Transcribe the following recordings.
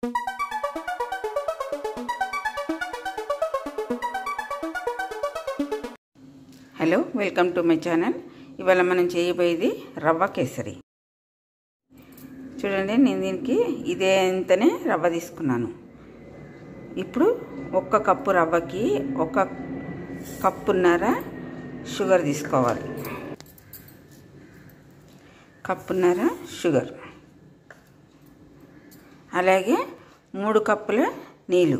hello welcome to my channel ఇవాళ మనం చేయబోయేది రవ్వ కేసరి చూడండి నేను దీనికి ఇదే అంతనే రవ్వ తీసుకున్నాను ఇప్పుడు ఒక్క కప్పు రవ్వకి ఒక కప్పున్నర షుగర్ తీసుకోవాలి కప్పున్నర షుగర్ అలాగే మూడు కప్పుల నీళ్ళు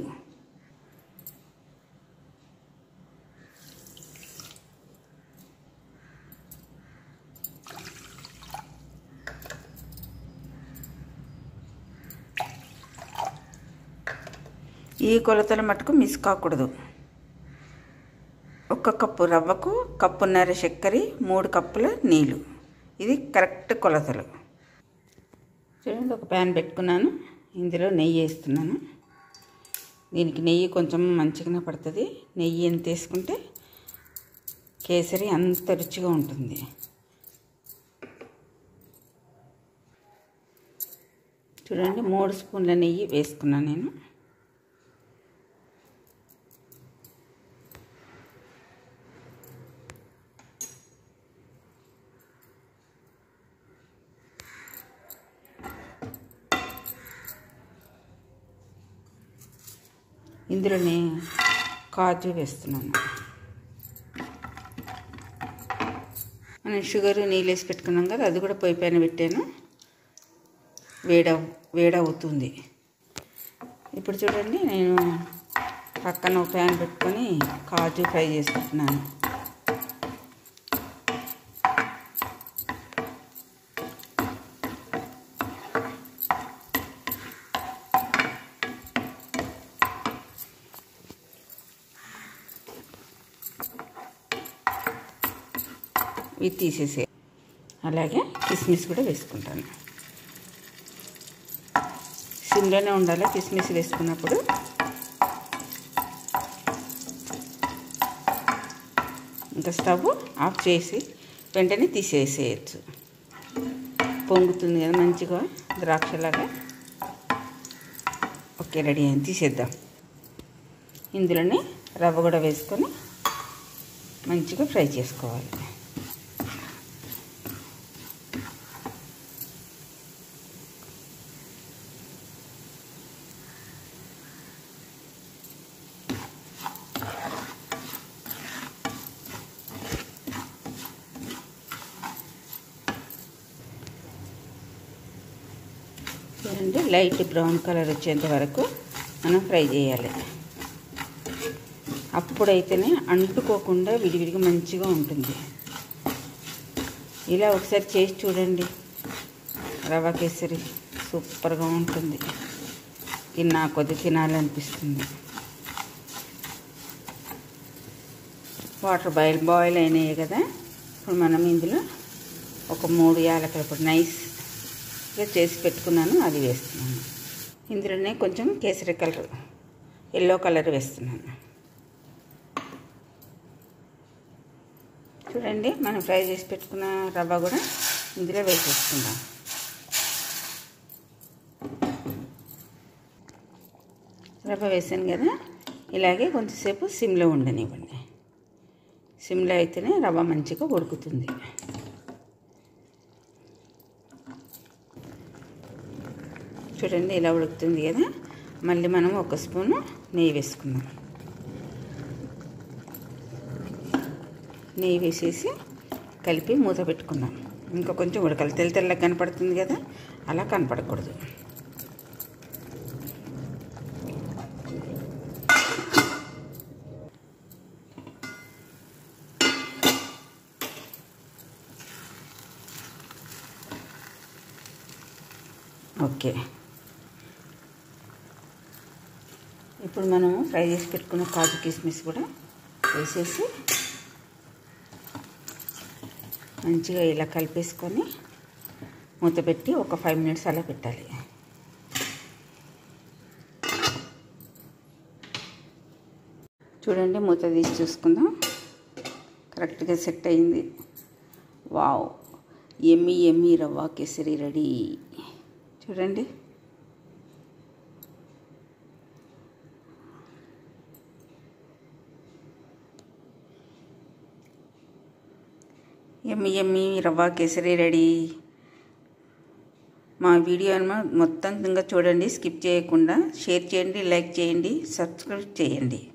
ఈ కొలతల మటుకు మిస్ కాకూడదు ఒక కప్పు రవ్వకు కప్పున్నర చక్కెర మూడు కప్పుల నీళ్ళు ఇది కరెక్ట్ కొలతలు చూడండి ఒక ప్యాన్ పెట్టుకున్నాను ఇందులో నెయ్యి వేస్తున్నాను దీనికి నెయ్యి కొంచెం మంచిగానే పడుతుంది నెయ్యి ఎంత వేసుకుంటే కేసరి అంత రుచిగా ఉంటుంది చూడండి మూడు స్పూన్ల నెయ్యి వేసుకున్నాను నేను ఇందులోనే కాజు వేస్తున్నాను మనం షుగర్ నీళ్ళు వేసి పెట్టుకున్నాం కదా అది కూడా పొయ్యి పైన పెట్టాను వేడ వేడవుతుంది ఇప్పుడు చూడండి నేను పక్కన ఒక ప్యాన్ పెట్టుకొని కాజు ఫ్రై చేసుకుంటున్నాను ఇవి తీసేసే అలాగే కిస్మిస్ కూడా వేసుకుంటాను సిమ్లోనే ఉండాలి కిస్మిస్ వేసుకున్నప్పుడు ఇంకా స్టవ్ ఆఫ్ చేసి వెంటనే తీసేసేయచ్చు పొంగుతుంది కదా మంచిగా ద్రాక్షలాగా ఓకే రెడీ అయింది తీసేద్దాం ఇందులోనే రవ్వ కూడా వేసుకొని మంచిగా ఫ్రై చేసుకోవాలి చూడండి లైట్ బ్రౌన్ కలర్ వచ్చేంత వరకు మనం ఫ్రై చేయాలి అప్పుడైతేనే అంటుకోకుండా విడివిడిగా మంచిగా ఉంటుంది ఇలా ఒకసారి చేసి చూడండి రవ్వ కేసరి సూపర్గా ఉంటుంది ఇది నా కొద్ది తినాలనిపిస్తుంది వాటర్ బాయిల్ బాయిల్ అయినాయి కదా ఇప్పుడు మనం ఇందులో ఒక మూడు యాలకుల పొడి నైస్ ఇక చేసి పెట్టుకున్నాను అది వేస్తున్నాను ఇందులోనే కొంచెం కేసరి కలర్ ఎల్లో కలర్ వేస్తున్నాను చూడండి మనం ఫ్రై చేసి పెట్టుకున్న రవ్వ కూడా ఇందులో వేసేసుకుందాం రవ్వ వేసాను కదా ఇలాగే కొంచెంసేపు సిమ్లో ఉండనివ్వండి సిమ్లో అయితేనే రవ్వ మంచిగా ఉడుకుతుంది చూడండి ఇలా ఉడుకుతుంది కదా మళ్ళీ మనం ఒక స్పూను నెయ్యి వేసుకుందాం నెయ్యి వేసేసి కలిపి మూత పెట్టుకుందాం ఇంకా కొంచెం ఉడకాలి తెల్ల తెల్లగా కనపడుతుంది కదా అలా కనపడకూడదు ఓకే ఇప్పుడు మనం ఫ్రై చేసి పెట్టుకున్న కాజు కిస్మిస్ కూడా వేసేసి మంచిగా ఇలా కలిపేసుకొని మూత పెట్టి ఒక ఫైవ్ మినిట్స్ అలా పెట్టాలి చూడండి మూత తీసి చూసుకుందాం కరెక్ట్గా సెట్ అయింది వావ్ ఎమ్మి ఎమ్మి రవ్వ కేసరి రెడీ చూడండి ఎమ్మి ఎమ్మి రవ్వ కేసరి రెడీ మా వీడియో మొత్తం ఇంకా చూడండి స్కిప్ చేయకుండా షేర్ చేయండి లైక్ చేయండి సబ్స్క్రైబ్ చేయండి